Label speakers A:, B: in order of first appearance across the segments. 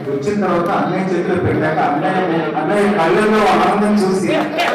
A: వచ్చిన తర్వాత అన్నయ్య చేతిలో పెట్టాక అన్నయ్య అన్నయ్య కళ్ళల్లో ఆనందం చూసి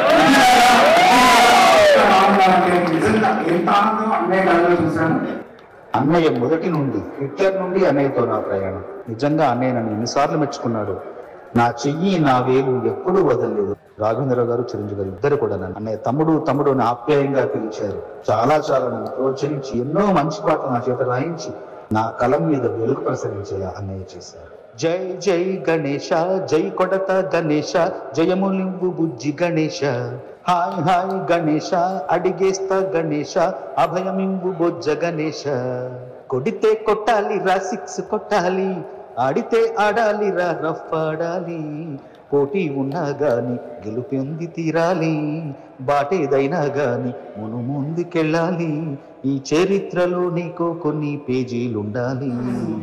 A: అంటే నిజంగా ఎంత ఆనందం అన్నయ్య కళ్ళలో చూశాను
B: అన్నయ్య మొదటి నుండి హిట్లర్ నుండి అన్నయ్యతో నా ప్రయాణం నిజంగా అన్నయ్య నన్ను ఎన్నిసార్లు మెచ్చుకున్నాడు నా చెయ్యి నా వేలు ఎప్పుడూ వదలలేదు రాఘవేంద్ర గారు చిరంజీవి గారు ఇద్దరు కూడా నన్ను అన్నయ్య తమ్ముడు తమ్ముడు అని ఆప్యాయంగా పిలిచారు చాలా చాలా నన్ను ప్రోత్సహించి ఎన్నో మంచి పాటలు నా చేత రాయించి నా కలం మీద వెలుగు ప్రసరించేలా అన్నయ్య చేశారు జై జై గణేశ జై కొడత గణేశ జయములింబు బుజ్జి గణేశ హాయ్ హాయ్ గణేశ అడిగేస్తా గణేశ అభయమింబు బొజ్జ గణేశ కొడితే కొట్టాలి రా సిక్స్ కొట్టాలి ఆడితే ఆడాలి రా రఫ్ ఆడాలి పోటీ ఉన్నా గాని గెలుపొంది తీరాలి బాటేదైనా గాని మును ముందుకెళ్ళాలి ఈ చరిత్రలో నీకు కొన్ని పేజీలుండాలి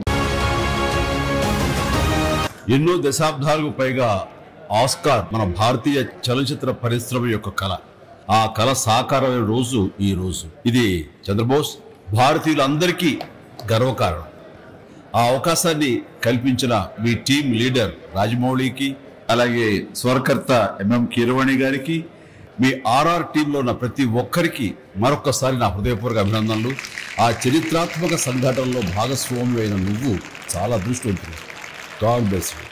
C: ఎన్నో దశాబ్దాలకు పైగా ఆస్కార్ మన భారతీయ చలనచిత్ర పరిశ్రమ యొక్క కళ ఆ కళ సాకారమైన రోజు ఈ రోజు ఇది చంద్రబోస్ భారతీయులందరికీ గర్వకారణం ఆ అవకాశాన్ని కల్పించిన మీ టీం లీడర్ రాజమౌళికి అలాగే స్వరకర్త ఎంఎం కీరవాణి గారికి మీ ఆర్ఆర్ టీంలో ఉన్న ప్రతి ఒక్కరికి మరొక్కసారి నా హృదయపూర్వక అభినందనలు ఆ చరిత్రాత్మక సంఘటనలో భాగస్వామి అయిన నువ్వు చాలా అదృష్టవంతుడు గాడ్ బ్లెస్ యూ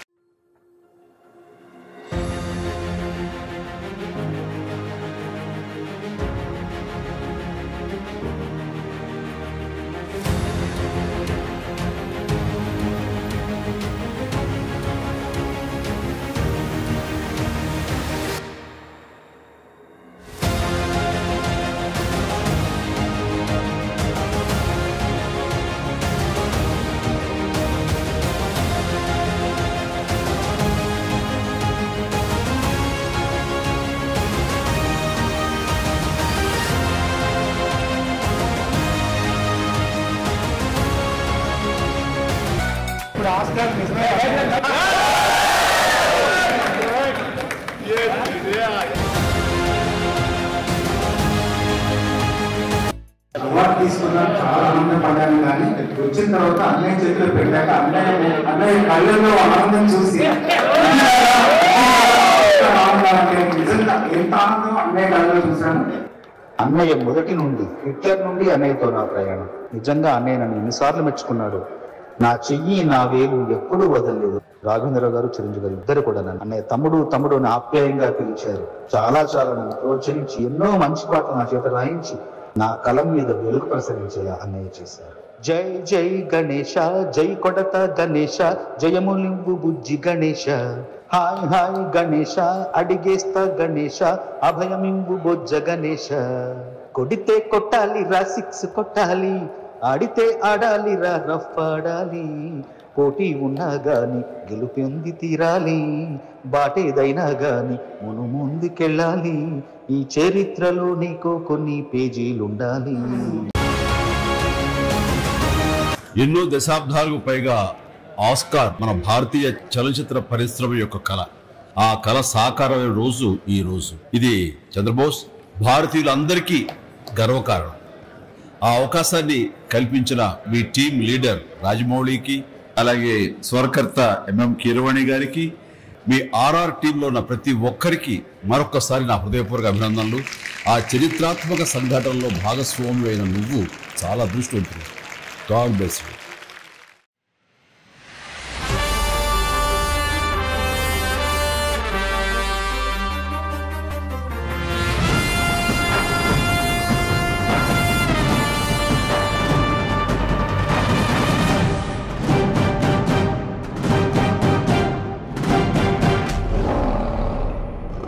A: ఇప్పుడు ఆస్కార్ నిజమే అవార్డు తీసుకున్నాను చాలా ఆనందపడ్డాను కానీ వచ్చిన తర్వాత అన్నయ్య చేతిలో పెట్టాక అన్నయ్య అన్నయ్య కళ్ళల్లో ఆనందం చూసి అంటే నిజంగా ఎంత ఆనందం అన్నయ్య కళ్ళలో చూశాను
B: అన్నయ్య మొదటి నుండి హిట్లర్ నుండి అన్నయ్యతో నా ప్రయాణం నిజంగా అన్నయ్య నన్ను ఎన్నిసార్లు మెచ్చుకున్నాడు నా చెయ్యి నా వేలు ఎప్పుడూ వదలలేదు రాఘవేంద్ర గారు చిరంజీవి గారు ఇద్దరు కూడా నన్ను అన్నయ్య తమ్ముడు తమ్ముడు అని ఆప్యాయంగా పిలిచారు చాలా చాలా నన్ను ప్రోత్సహించి ఎన్నో మంచి పాటలు నా చేత రాయించి నా కలం మీద వెలుగు ప్రసరించేలా అన్నయ్య చేశారు జై జై గణేశ జై కొడత గణేశ జయములింబు బుజ్జి గణేశ హాయ్ హాయ్ గణేశ అడిగేస్తా గణేశ అభయమింబు బొజ్జ గణేశ కొడితే కొట్టాలి రా సిక్స్ కొట్టాలి ఆడితే ఆడాలి రా రఫ్ ఆడాలి పోటీ ఉన్నా గాని గెలుపొంది తీరాలి బాటేదైనా గాని మును ముందుకెళ్ళాలి ఈ చరిత్రలో నీకు కొన్ని పేజీలుండాలి
C: ఎన్నో దశాబ్దాలకు పైగా ఆస్కార్ మన భారతీయ చలనచిత్ర పరిశ్రమ యొక్క కళ ఆ కళ సాకారమైన రోజు ఈ రోజు ఇది చంద్రబోస్ భారతీయులందరికీ గర్వకారణం ఆ అవకాశాన్ని కల్పించిన మీ టీం లీడర్ రాజమౌళికి అలాగే స్వరకర్త ఎంఎం కీరవాణి గారికి మీ ఆర్ఆర్ టీంలో ఉన్న ప్రతి ఒక్కరికి మరొక్కసారి నా హృదయపూర్వక అభినందనలు ఆ చరిత్రాత్మక సంఘటనలో భాగస్వామి అయిన నువ్వు చాలా అదృష్టవంతుడు గాడ్ బ్లెస్ యూ